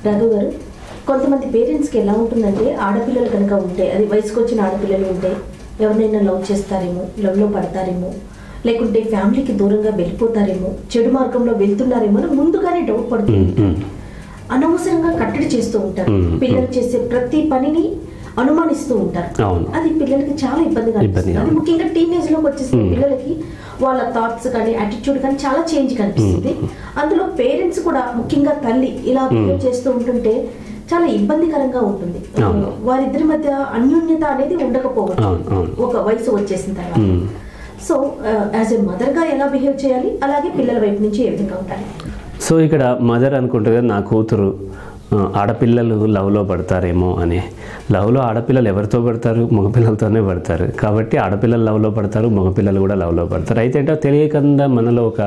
రఘు గారు కొంతమంది పేరెంట్స్కి ఎలా ఉంటుందంటే ఆడపిల్లలు కనుక ఉంటే అది వయసుకు వచ్చిన ఆడపిల్లలు ఉంటే ఎవరినైనా లవ్ చేస్తారేమో లవ్లో పడతారేమో లేకుంటే ఫ్యామిలీకి దూరంగా వెళ్ళిపోతారేమో చెడు మార్గంలో వెళ్తున్నారేమో అని ముందుగానే డౌట్ పడుతుంది ఉమ్, ఉమ్. అనవసరంగా కట్టడి చేస్తూ ఉంటారు మ్మ్. పిల్లలు చేసే ప్రతి పనిని అనుమానిస్తూ ఉంటారు అవును. అది పిల్లలకి చాలా ఇబ్బందిగా ఇబ్బంది, అనిపిస్తుంది అది అవును. ముఖ్యంగా టీనేజ్ లోకి వచ్చేసిన మ్మ్. పిల్లలకి వాళ్ళ థాట్స్ కానీ యాటిట్యూడ్ కానీ చాలా చేంజ్ కనిపిస్తుంది అందులో పేరెంట్స్ కూడా ముఖ్యంగా తల్లి ఇలా బిహేవ్ చేస్తూ ఉంటుంటే చాలా ఇబ్బందికరంగా ఉంటుంది అవును. వారిద్దరి మధ్య అన్యోన్యత అనేది ఉండకపోవచ్చు అవును, అవును. ఒక వయసు వచ్చేసిన తర్వాత hmm. So as a mother గా ఎలా బిహేవ్ చేయాలి అలాగే పిల్లల వైపు నుంచి ఏ విధంగా ఉండాలి సో ఇక్కడ మదర్ అనుకుంటుంది నా కూతురు ఆ, ఆడపిల్లలు లవ్లో పడతారేమో అని లవ్లో ఆడపిల్లలు ఎవరితో పడతారు మగపిల్లలతోనే పడతారు కాబట్టి ఆడపిల్లలు లవ్లో పడతారు మగపిల్లలు కూడా లవ్లో పడతారు అయితే ఏంటో తెలియకుండా మనలో ఒక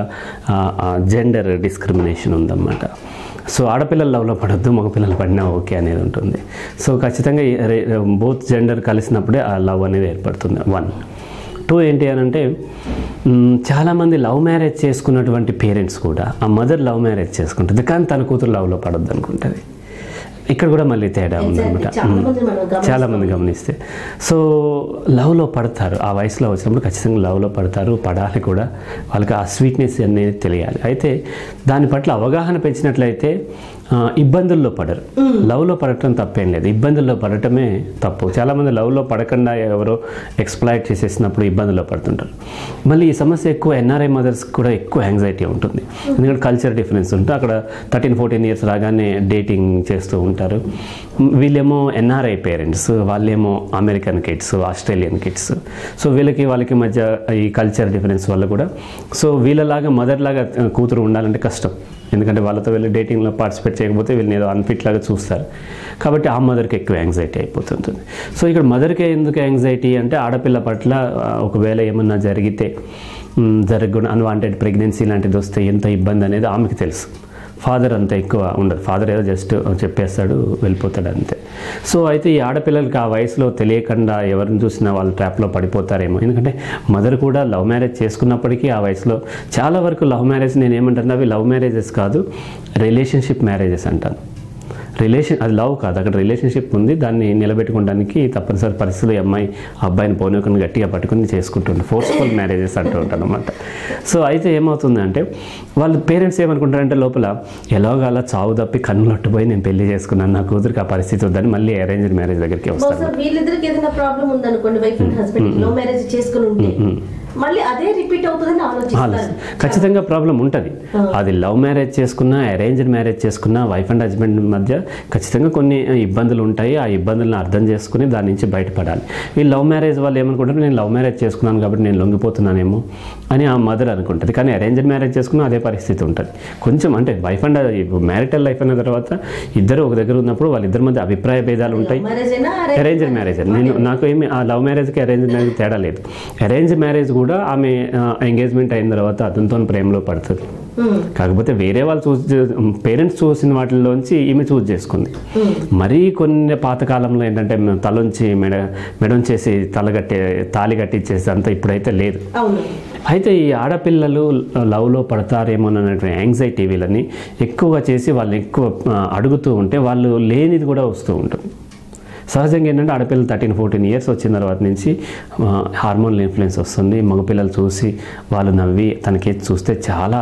జెండర్ డిస్క్రిమినేషన్ ఉందన్నమాట సో ఆడపిల్లలు లవ్లో పడద్దు మగపిల్లలు పడినా ఓకే అనేది ఉంటుంది సో ఖచ్చితంగా బోత్ జెండర్ కలిసినప్పుడే ఆ లవ్ అనేది ఏర్పడుతుంది వన్ టూ ఏంటి అని అంటే మ్, చాలామంది లవ్ మ్యారేజ్ చేసుకున్నటువంటి పేరెంట్స్ కూడా ఆ మదర్ లవ్ మ్యారేజ్ చేసుకుంటుంది కానీ తన కూతురు లవ్లో పడద్దు అనుకుంటుంది ఇక్కడ కూడా మళ్ళీ తేడా ఉందన్నమాట Exactly. చాలా మంది మనం గమనిస్తాం. చాలా మంది గమనిస్తే సో లవ్లో పడతారు ఆ వయసులో వచ్చినప్పుడు ఖచ్చితంగా లవ్లో పడతారు పడాలి కూడా వాళ్ళకి ఆ స్వీట్నెస్ అనేది తెలియాలి అయితే దాని పట్ల అవగాహన పెంచినట్లయితే ఆ, ఇబ్బందుల్లో పడరు లవ్లో పడటం తప్పేం లేదు ఇబ్బందుల్లో పడటమే తప్పు చాలామంది లవ్లో పడకుండా ఎవరో ఎక్స్ప్లాయిట్ చేసేసినప్పుడు ఇబ్బందుల్లో పడుతుంటారు మళ్ళీ ఈ సమస్య ఎక్కువ ఎన్ఆర్ఐ మదర్స్ కూడా ఎక్కువ యాంగ్జైటీ ఉంటుంది ఎందుకంటే కల్చర్ డిఫరెన్స్ ఉంటుంది అక్కడ థర్టీన్ ఫోర్టీన్ ఇయర్స్ రాగానే డేటింగ్ చేస్తూ ఉంటారు వీళ్ళేమో ఎన్ఆర్ఐ పేరెంట్స్ వాళ్ళేమో American kids Australian kids so వీళ్ళకి వాళ్ళకి మధ్య ఈ కల్చర్ డిఫరెన్స్ వల్ల కూడా సో వీళ్ళలాగా మదర్ లాగా కూతురు ఉండాలంటే కష్టం ఎందుకంటే వాళ్ళతో వెళ్ళి డేటింగ్లో పార్టిసిపేట్ చేయకపోతే వీళ్ళని ఏదో అన్ఫిట్ లాగా చూస్తారు కాబట్టి ఆ మదర్కి ఎక్కువ యాంగ్జైటీ అయిపోతుంటుంది సో ఇక్కడ మదర్కి ఎందుకు యాంగ్జైటీ అంటే ఆడపిల్ల పట్ల ఆ, ఒకవేళ ఏమన్నా జరిగితే జరగకుండా అన్వాంటెడ్ ప్రెగ్నెన్సీ లాంటిది వస్తే ఎంత ఇబ్బంది అనేది ఆమెకి తెలుసు ఫాదర్ అంత ఎక్కువ ఉండదు ఫాదర్ ఏదో జస్ట్ చెప్పేస్తాడు వెళ్ళిపోతాడు అంతే సో అయితే ఈ ఆడపిల్లలకి ఆ వయసులో తెలియకుండా ఎవరిని చూసినా వాళ్ళు ట్రాప్లో పడిపోతారేమో ఎందుకంటే మదర్ కూడా లవ్ మ్యారేజ్ చేసుకున్నప్పటికీ ఆ వయసులో చాలా వరకు లవ్ మ్యారేజ్ నేను ఏమంటాను అవి లవ్ మ్యారేజెస్ కాదు రిలేషన్షిప్ మ్యారేజెస్ అంటాను రిలేషన్ అది లవ్ కాదు అక్కడ రిలేషన్షిప్ ఉంది దాన్ని నిలబెట్టుకోవడానికి తప్పనిసరి పరిస్థితులు ఈ అమ్మాయి ఆ అబ్బాయిని పోనీకొని గట్టిగా పట్టుకుని చేసుకుంటుండే ఫోర్స్ఫుల్ మ్యారేజెస్ అంటూ ఉంటాను అనమాట సో అయితే ఏమవుతుందంటే వాళ్ళ పేరెంట్స్ ఏమనుకుంటారంటే లోపల ఎలాగలా చావు తప్పి కన్నులొట్టుపోయి నేను పెళ్లి చేసుకున్నాను నా కూతురికి ఆ పరిస్థితి వద్దని మళ్ళీ అరేంజ్డ్ మ్యారేజ్ దగ్గరికి వస్తాను బహుశా వీళ్ళిద్దరికి ఏదైనా ప్రాబ్లం ఉందనుకోండి wife and husband love marriage చేసుకుని ఉంటే మళ్ళీ అదే రిపీట్ అవుతుందని ఆలోచిస్తారు ఆలోచన. ఖచ్చితంగా ప్రాబ్లం ఉంటుంది అది లవ్ మ్యారేజ్ చేసుకున్నా అరేంజ్డ్ మ్యారేజ్ చేసుకున్నా వైఫ్ అండ్ హస్బెండ్ మధ్య ఖచ్చితంగా కొన్ని ఇబ్బందులు ఉంటాయి ఆ ఇబ్బందులను అర్థం చేసుకుని దాని నుంచి బయటపడాలి ఈ లవ్ మ్యారేజ్ వాళ్ళు ఏమనుకుంటారు నేను లవ్ మ్యారేజ్ చేసుకున్నాను కాబట్టి నేను లొంగిపోతున్నానేమో అని ఆ మదర్ అనుకుంటుంది కానీ అరేంజ్డ్ మ్యారేజ్ చేసుకున్నా అదే పరిస్థితి ఉంటుంది కొంచెం అంటే వైఫ్ అండ్ మ్యారిటల్ లైఫ్ అన్న తర్వాత ఇద్దరు ఒక దగ్గర ఉన్నప్పుడు వాళ్ళిద్దరి మధ్య అభిప్రాయ భేదాలు ఉంటాయి మ్యారేజ్ అయినా అరేంజ్ మ్యారేజ్ నేను నాకు ఏమి ఆ లవ్ మ్యారేజ్కి అరేంజ్ మ్యారేజ్ తేడా లేదు అరేంజ్ మ్యారేజ్ కూడా ఆమె ఎంగేజ్మెంట్ అయిన తర్వాత అతనితో ప్రేమలో పడుతుంది Hmm. కాకపోతే వేరే వాళ్ళు చూస్ పేరెంట్స్ చూసిన వాటిలోంచి ఈమె చూస్ చేసుకుంది మరీ కొన్ని పాతకాలంలో ఏంటంటే తలొంచి మెడ మెడొంచేసి తల కట్టే తాలి కట్టించేసి అంతా ఇప్పుడైతే లేదు అవును అయితే ఈ ఆడపిల్లలు లవ్లో పడతారేమోనన్నటువంటి యాంగ్జైటీ వీళ్ళని ఎక్కువగా చేసి వాళ్ళని ఎక్కువ ఆ, అడుగుతూ ఉంటే వాళ్ళు లేనిది కూడా వస్తూ ఉంటుంది సహజంగా ఏంటంటే ఆడపిల్లలు థర్టీన్ ఫోర్టీన్ ఇయర్స్ వచ్చిన తర్వాత నుంచి హార్మోనల్ ఇన్ఫ్లుయెన్స్ వస్తుంది మగపిల్లలు చూసి వాళ్ళు నవ్వి తనకి చూస్తే చాలా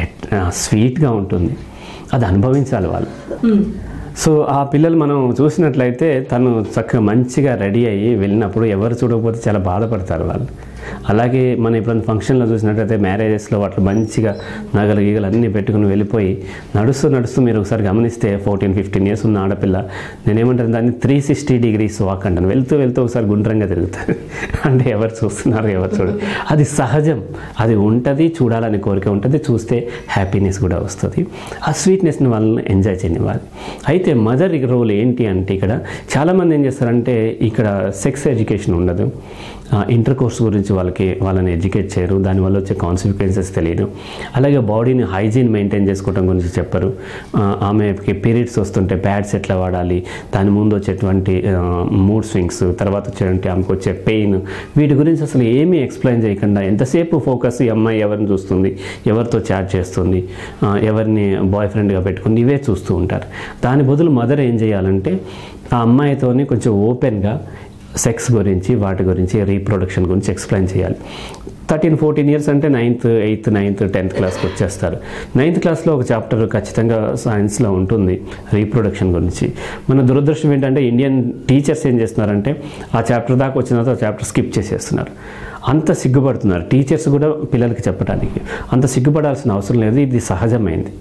స్వీట్గా ఉంటుంది అది అనుభవించాలి వాళ్ళు Hmm. సో ఆ పిల్లలు మనం చూసినట్లయితే తను చక్కగా మంచిగా రెడీ అయ్యి వెళ్ళినప్పుడు ఎవరు చూడకపోతే చాలా బాధపడతారు వాళ్ళు అలాగే మనం ఎప్పుడైనా ఫంక్షన్లో చూసినట్లయితే మ్యారేజెస్లో వాటిలో మంచిగా నగలు గీగలు అన్నీ పెట్టుకుని వెళ్ళిపోయి నడుస్తూ నడుస్తూ మీరు ఒకసారి గమనిస్తే ఫోర్టీన్ ఫిఫ్టీన్ ఇయర్స్ ఉన్న ఆడపిల్ల నేనేమంటాను దాన్ని త్రీ సిక్స్టీ డిగ్రీస్ వాక్ అంటాను వెళ్తూ వెళ్తూ ఒకసారి గుండ్రంగా తిరుగుతారు అంటే ఎవరు చూస్తున్నారు ఎవరు చూడరు అది సహజం అది ఉంటుంది చూడాలని కోరిక ఉంటుంది చూస్తే హ్యాపీనెస్ కూడా వస్తుంది ఆ స్వీట్నెస్ని వాళ్ళని ఎంజాయ్ చేయనివ్వాలి అయితే మదర్ రోల్ ఏంటి అంటే ఇక్కడ చాలామంది ఏం చేస్తారంటే ఇక్కడ సెక్స్ ఎడ్యుకేషన్ ఉండదు ఇంటర్ కోర్స్ గురించి వాళ్ళకి వాళ్ళని ఎడ్యుకేట్ చేయరు దానివల్ల వచ్చే కాన్సిక్వెన్సెస్ తెలియదు అలాగే బాడీని హైజీన్ మెయింటైన్ చేసుకోవడం గురించి చెప్పరు ఆ, ఆమెకి పీరియడ్స్ వస్తుంటే ప్యాడ్స్ ఎట్లా వాడాలి దాని ముందు వచ్చేటువంటి మూడ్ స్వింగ్స్ తర్వాత వచ్చేటువంటి ఆమెకు వచ్చే పెయిన్ వీటి గురించి అసలు ఏమీ ఎక్స్ప్లెయిన్ చేయకుండా ఎంతసేపు ఫోకస్ ఈ అమ్మాయి ఎవరిని చూస్తుంది ఎవరితో చాట్ చేస్తుంది ఆ, ఎవరిని బాయ్ ఫ్రెండ్గా పెట్టుకుని ఇవే చూస్తూ ఉంటారు దాని బదులు మదర్ ఏం చేయాలంటే ఆ అమ్మాయితోని కొంచెం ఓపెన్గా సెక్స్ గురించి వాటి గురించి రీప్రొడక్షన్ గురించి ఎక్స్ప్లెయిన్ చేయాలి థర్టీన్ ఫోర్టీన్ ఇయర్స్ అంటే నైన్త్ ఎయిత్ నైన్త్ టెన్త్ క్లాస్కి వచ్చేస్తారు నైన్త్ క్లాస్లో ఒక చాప్టర్ ఖచ్చితంగా సైన్స్లో ఉంటుంది రీప్రొడక్షన్ గురించి మన దురదృష్టం ఏంటంటే ఇండియన్ టీచర్స్ ఏం చేస్తున్నారంటే ఆ చాప్టర్ దాకా వచ్చిన తర్వాత ఆ చాప్టర్ స్కిప్ చేసేస్తున్నారు అంత సిగ్గుపడుతున్నారు టీచర్స్ కూడా పిల్లలకి చెప్పడానికి అంత సిగ్గుపడాల్సిన అవసరం లేదు ఇది సహజమైంది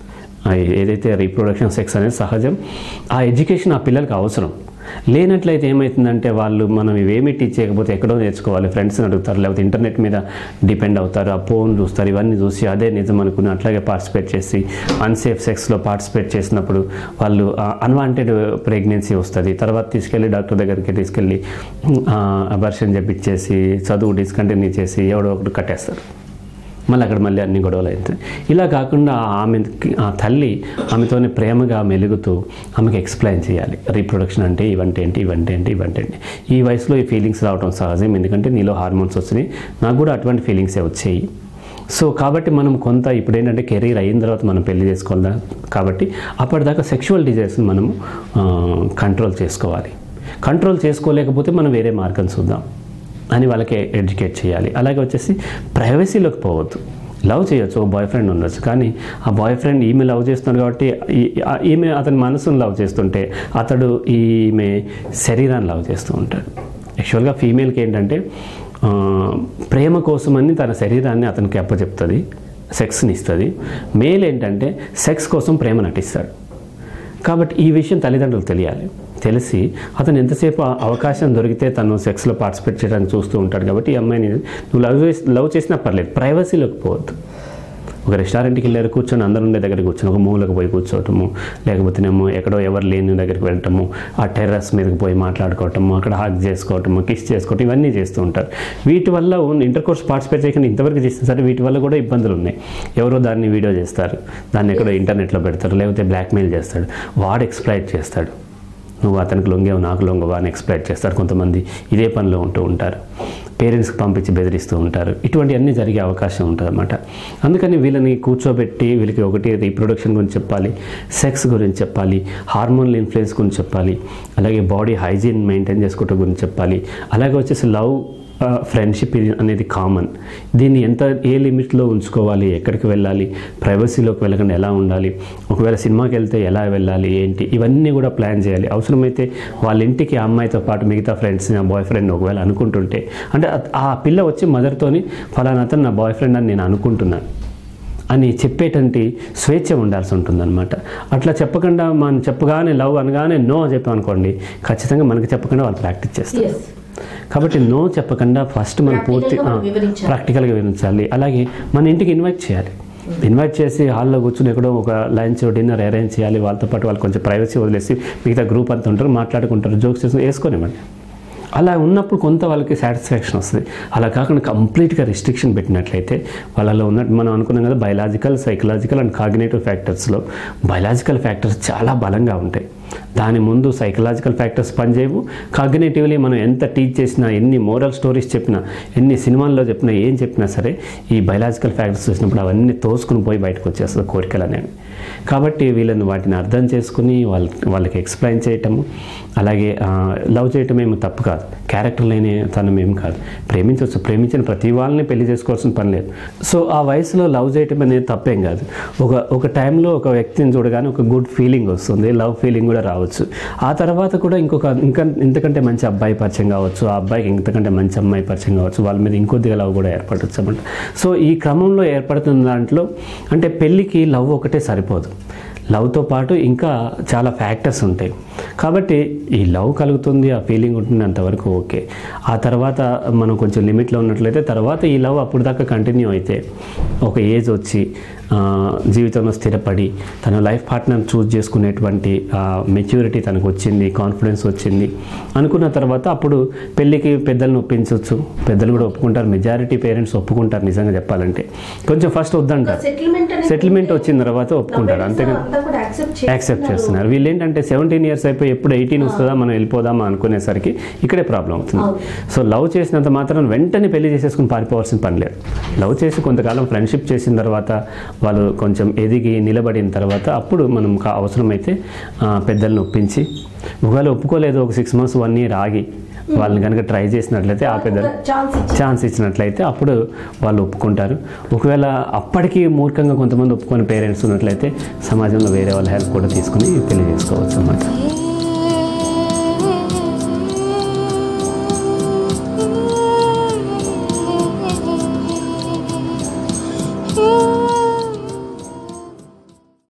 ఆ ఏదైతే రీప్రొడక్షన్ సెక్స్ అనేది సహజం ఆ ఎడ్యుకేషన్ ఆ పిల్లలకి అవసరం లేనట్లయితే ఏమవుతుందంటే వాళ్ళు మనం ఇవేమీ టీచ్ చేయకపోతే ఎక్కడో నేర్చుకోవాలి ఫ్రెండ్స్ని అడుగుతారు లేకపోతే ఇంటర్నెట్ మీద డిపెండ్ అవుతారు ఆ ఫోన్ చూస్తారు ఇవన్నీ చూసి అదే నిజం అనుకుని అట్లాగే పార్టిసిపేట్ చేసి అన్సేఫ్ సెక్స్లో పార్టిసిపేట్ చేసినప్పుడు వాళ్ళు అన్వాంటెడ్ ప్రెగ్నెన్సీ వస్తుంది తర్వాత తీసుకెళ్ళి డాక్టర్ దగ్గరికి తీసుకెళ్ళి అబర్షన్ చెప్పించేసి చదువు డిస్కంటిన్యూ చేసి ఎవడో ఒకటి కట్టేస్తారు మళ్ళీ అక్కడ మళ్ళీ అన్ని గొడవలు అవుతాయి ఇలా కాకుండా ఆమెకి ఆ తల్లి ఆమెతోనే ప్రేమగా మెలుగుతూ ఆమెకి ఎక్స్ప్లెయిన్ చేయాలి రీప్రొడక్షన్ అంటే ఇవంటే ఏంటి ఇవంటే ఏంటి ఇవంటే ఏంటి ఈ వయసులో ఈ ఫీలింగ్స్ రావడం సహజం ఎందుకంటే నీలో హార్మోన్స్ వచ్చినాయి నాకు కూడా అటువంటి ఫీలింగ్సే వచ్చాయి సో కాబట్టి మనం కొంత ఇప్పుడు ఏంటంటే కెరీర్ అయిన తర్వాత మనం పెళ్లి చేసుకోవాలి కాబట్టి అప్పటిదాకా సెక్షువల్ డిజైర్స్ని మనము కంట్రోల్ చేసుకోవాలి కంట్రోల్ చేసుకోలేకపోతే మనం వేరే మార్గం చూద్దాం అని వాళ్ళకి ఎడ్యుకేట్ చేయాలి అలాగే వచ్చేసి ప్రైవసీలోకి పోవద్దు లవ్ చేయొచ్చు ఓ బాయ్ ఫ్రెండ్ ఉండొచ్చు కానీ ఆ బాయ్ ఫ్రెండ్ ఈమె లవ్ చేస్తున్నాడు కాబట్టి ఈ- ఆ- ఈమె అతని మనసును లవ్ చేస్తుంటే అతడు ఈమె శరీరాన్ని లవ్ చేస్తూ ఉంటాడు యాక్చువల్గా ఫీమేల్కి ఏంటంటే ఆ, ప్రేమ కోసమని తన శరీరాన్ని అతనికి అప్పచెప్తుంది సెక్స్ని ఇస్తుంది మేల్ ఏంటంటే సెక్స్ కోసం ప్రేమ నటిస్తాడు కాబట్టి ఈ విషయం తల్లిదండ్రులకు తెలియాలి తెలిసి అతను ఎంతసేపు ఆ అవకాశం దొరికితే తను సెక్స్లో పార్టిసిపేట్ చేయడానికి చూస్తూ ఉంటాడు కాబట్టి ఈ అమ్మాయిని నువ్వు లవ్ చేసి లవ్ చేసినా పర్లేదు ప్రైవసీలోకి పోవద్దు ఒక రెస్టారెంట్కి వెళ్ళారు కూర్చొని అందరు ఉండే దగ్గర కూర్చొని ఒక మూలకు పోయి కూర్చోవటము లేకపోతేనేమో ఎక్కడో ఎవరు లేని దగ్గరికి వెళ్ళటము ఆ టెర్రస్ మీదకి పోయి మాట్లాడుకోవటము అక్కడ హాక్ చేసుకోవటము కిస్ చేసుకోవటం ఇవన్నీ చేస్తూ ఉంటారు వీటి వల్ల ఇంటర్ కోర్స్ పార్టిసిపేట్ చేయకుండా ఇంతవరకు చేసిన సరే వీటి వల్ల కూడా ఇబ్బందులు ఉన్నాయి ఎవరో దాన్ని వీడియో చేస్తారు దాన్ని ఎక్కడో ఇంటర్నెట్లో పెడతారు లేకపోతే బ్లాక్మెయిల్ చేస్తాడు వాడు ఎక్స్ప్లైట్ చేస్తాడు నువ్వు అతనికి లొంగేవు నాకు లొంగవా అని ఎక్స్ప్లైట్ చేస్తారు కొంతమంది ఇదే పనిలో ఉంటూ ఉంటారు పేరెంట్స్కి పంపించి బెదిరిస్తూ ఉంటారు ఇటువంటివన్నీ జరిగే అవకాశం ఉంటుంది అనమాట అందుకని వీళ్ళని కూర్చోబెట్టి వీళ్ళకి ఒకటి రీప్రొడక్షన్ గురించి చెప్పాలి సెక్స్ గురించి చెప్పాలి హార్మోనల్ ఇన్ఫ్లుయెన్స్ గురించి చెప్పాలి అలాగే బాడీ హైజీన్ మెయింటైన్ చేసుకోవటం గురించి చెప్పాలి అలాగే వచ్చేసి లవ్ ఫ్రెండ్షిప్ అనేది కామన్ దీన్ని ఎంత ఏ లిమిట్లో ఉంచుకోవాలి ఎక్కడికి వెళ్ళాలి ప్రైవసీలోకి వెళ్ళకుండా ఎలా ఉండాలి ఒకవేళ సినిమాకి వెళ్తే ఎలా వెళ్ళాలి ఏంటి ఇవన్నీ కూడా ప్లాన్ చేయాలి అవసరమైతే వాళ్ళ ఇంటికి ఆ అమ్మాయితో పాటు మిగతా ఫ్రెండ్స్ నా బాయ్ ఫ్రెండ్ ఒకవేళ అనుకుంటుంటే అంటే ఆ- ఆ పిల్ల వచ్చి మదర్తోని ఫలానా అతను నా బాయ్ ఫ్రెండ్ అని నేను అనుకుంటున్నాను అని చెప్పేటంటి స్వేచ్ఛ ఉండాల్సి ఉంటుందన్నమాట అట్లా చెప్పకుండా మనం చెప్పగానే లవ్ అనగానే నో చెప్పామనుకోండి ఖచ్చితంగా మనకి చెప్పకుండా వాళ్ళు ప్రాక్టీస్ చేస్తారు ఎస్ కాబట్టి నో చెప్పకుండా ఫస్ట్ మనం పూర్తి Practical గా మనం వివరించాలి. ప్రాక్టికల్గా వివరించాలి అలాగే మన ఇంటికి ఇన్వైట్ చేయాలి ఇన్వైట్ చేసి హాల్లో కూర్చుని ఎక్కడో ఒక లంచ్ డిన్నర్ అరేంజ్ చేయాలి వాళ్ళతో పాటు వాళ్ళు కొంచెం ప్రైవసీ వదిలేసి మిగతా గ్రూప్ అంతా ఉంటారు మాట్లాడుకుంటారు జోక్స్ చేసి వేసుకొనివ్వండి అలా ఉన్నప్పుడు కొంత వాళ్ళకి సాటిస్ఫాక్షన్ వస్తుంది అలా కాకుండా కంప్లీట్గా రిస్ట్రిక్షన్ పెట్టినట్లయితే వాళ్ళలో ఉన్న మనం అనుకున్నాం కదా బయలాజికల్ సైకలాజికల్ అండ్ కాగ్నేటివ్ ఫ్యాక్టర్స్లో బయలాజికల్ ఫ్యాక్టర్స్ చాలా బలంగా ఉంటాయి దాని ముందు సైకలాజికల్ ఫ్యాక్టర్స్ పనిచేయవు కాగ్నేటివ్లీ మనం ఎంత టీచ్ చేసినా ఎన్ని మోరల్ స్టోరీస్ చెప్పినా ఎన్ని సినిమాల్లో చెప్పినా ఏం చెప్పినా సరే ఈ బయలాజికల్ ఫ్యాక్టర్స్ చూసినప్పుడు అవన్నీ తోసుకుని పోయి బయటకు వచ్చేస్తుంది కోరికలు అనేవి కాబట్టి వీళ్ళని వాటిని అర్థం చేసుకుని వాళ్ళ వాళ్ళకి ఎక్స్ప్లెయిన్ చేయటము అలాగే లవ్ చేయటం ఏమి తప్పు కాదు క్యారెక్టర్ లేని తనం ఏం కాదు ప్రేమించవచ్చు ప్రేమించిన ప్రతి వాళ్ళని పెళ్లి చేసుకోవాల్సిన పని లేదు సో ఆ వయసులో లవ్ చేయటం అనేది తప్పేం కాదు ఒక ఒక టైంలో ఒక వ్యక్తిని చూడగానే ఒక గుడ్ ఫీలింగ్ వస్తుంది లవ్ ఫీలింగ్ కూడా రావచ్చు ఆ తర్వాత కూడా ఇంకొక ఇంకా ఇంతకంటే మంచి అబ్బాయి పరిచయం కావచ్చు ఆ అబ్బాయికి ఇంతకంటే మంచి అమ్మాయి పరిచయం కావచ్చు వాళ్ళ మీద ఇంకొద్దిగా లవ్ కూడా ఏర్పడవచ్చు అనమాట సో ఈ క్రమంలో ఏర్పడుతున్న దాంట్లో అంటే పెళ్ళికి లవ్ ఒకటే సరిపోదు లవ్తో పాటు ఇంకా చాలా ఫ్యాక్టర్స్ ఉంటాయి కాబట్టి ఈ లవ్ కలుగుతుంది ఆ ఫీలింగ్ ఉంటుంది అంతవరకు ఓకే ఆ తర్వాత మనం కొంచెం లిమిట్లో ఉన్నట్లయితే తర్వాత ఈ లవ్ అప్పుడు దాకా కంటిన్యూ అయితే ఒక ఏజ్ వచ్చి ఆ, జీవితంలో స్థిరపడి తన లైఫ్ పార్ట్నర్ చూస్ చేసుకునేటువంటి మెచ్యూరిటీ తనకు వచ్చింది కాన్ఫిడెన్స్ వచ్చింది అనుకున్న తర్వాత అప్పుడు పెళ్ళికి పెద్దలను ఒప్పించవచ్చు పెద్దలు కూడా ఒప్పుకుంటారు మెజారిటీ పేరెంట్స్ ఒప్పుకుంటారు నిజంగా చెప్పాలంటే కొంచెం ఫస్ట్ వద్దంటారు సెటిల్మెంట్ సెటిల్మెంట్ వచ్చిన తర్వాత ఒప్పుకుంటారు అంతేగాని అంతా కూడా యాక్సెప్ట్ యాక్సెప్ట్ చేస్తున్నారు వీళ్ళు ఏంటంటే సెవెంటీన్ ఇయర్స్ అయిపోయి ఎప్పుడు ఎయిటీన్ వస్తుందా మనం వెళ్ళిపోదామా అనుకునేసరికి ఇక్కడే ప్రాబ్లం అవుతుంది అవును. సో లవ్ చేసినంత మాత్రం వెంటనే పెళ్లి చేసేసుకుని పారిపోవాల్సిన పని లేదు లవ్ చేసి కొంతకాలం ఫ్రెండ్షిప్ చేసిన తర్వాత వాళ్ళు కొంచెం ఎదిగి నిలబడిన తర్వాత అప్పుడు మనం కా- అవసరమైతే ఆ, పెద్దల్ని ఒప్పించి ఒకవేళ ఒప్పుకోలేదు ఒక సిక్స్ మంత్స్ వన్ ఇయర్ ఆగి వాళ్ళని కనుక ట్రై చేసినట్లయితే ఆ పెద్దలు ఛాన్స్ ఇచ్చి ఛాన్స్ ఇచ్చినట్లయితే అప్పుడు వాళ్ళు ఒప్పుకుంటారు ఒకవేళ అప్పటికి మూర్ఖంగా కొంతమంది ఒప్పుకొని పేరెంట్స్ ఉన్నట్లయితే సమాజంలో వేరే వాళ్ళ హెల్ప్ కూడా తీసుకుని పెళ్లి చేసుకోవచ్చు అన్నమాట